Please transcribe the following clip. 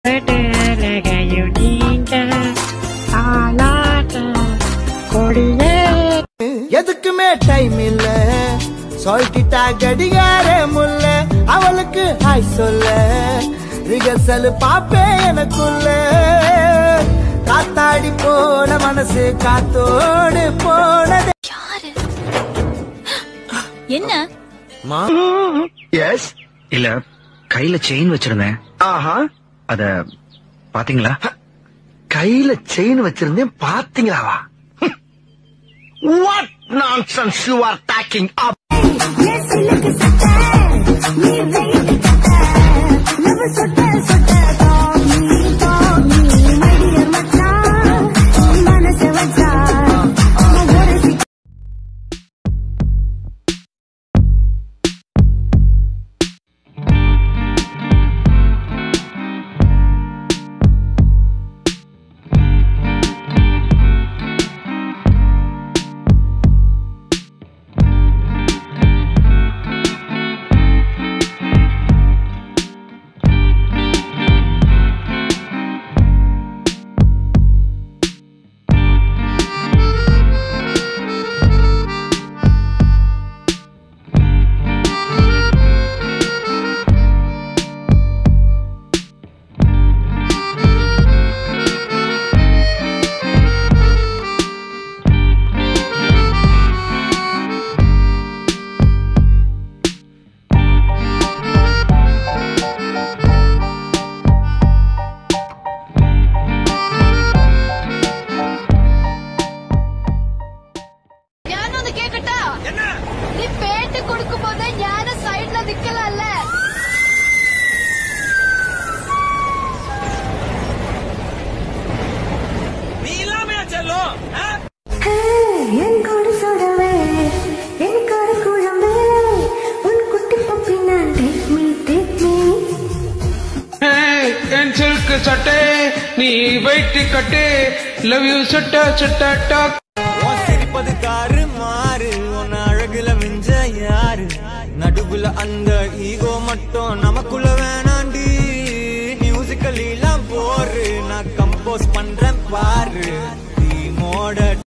அழகையும் நீங்க ஆளாட்ட கொடியே எதுக்குமே டைம் இல்ல சொல்லிட்டா கடிகார முல்ல அவளுக்கு ஹாய் சொல்ல ரிகர்சல் பாப்பே எனக்குள்ள காத்தாடி போன மனசு காத்தோடு போனது யாரு என்ன எஸ் இல்ல கையில செயின் வச்சிருந்தேன் ஆஹா அத பாத்தீங்களா கையில செயின் வச்சிருந்தேன் பாத்தீங்களாவா what nonsense you are talking up ഞാനൊന്ന് കേക്കട്ടാ നീ പേട്ട് കൊടുക്കുമ്പോ ഞാൻ സൈഡില് നിക്കലല്ല என் கொடு சொடவே என் கரு குழம்பே உன் குட்டி பப்பி நான் டேக் மீ டேக் மீ என் சில்க் சட்டை நீ வெயிட் கட்டு லவ் யூ சட்ட சட்ட டாக் சிரிப்பது காரு மாறு உன் அழகுல மிஞ்ச யாரு நடுவுல அந்த ஈகோ மட்டும் நமக்குள்ள வேணாண்டி மியூசிக்கல் எல்லாம் போரு நான் கம்போஸ் பண்றேன் பாரு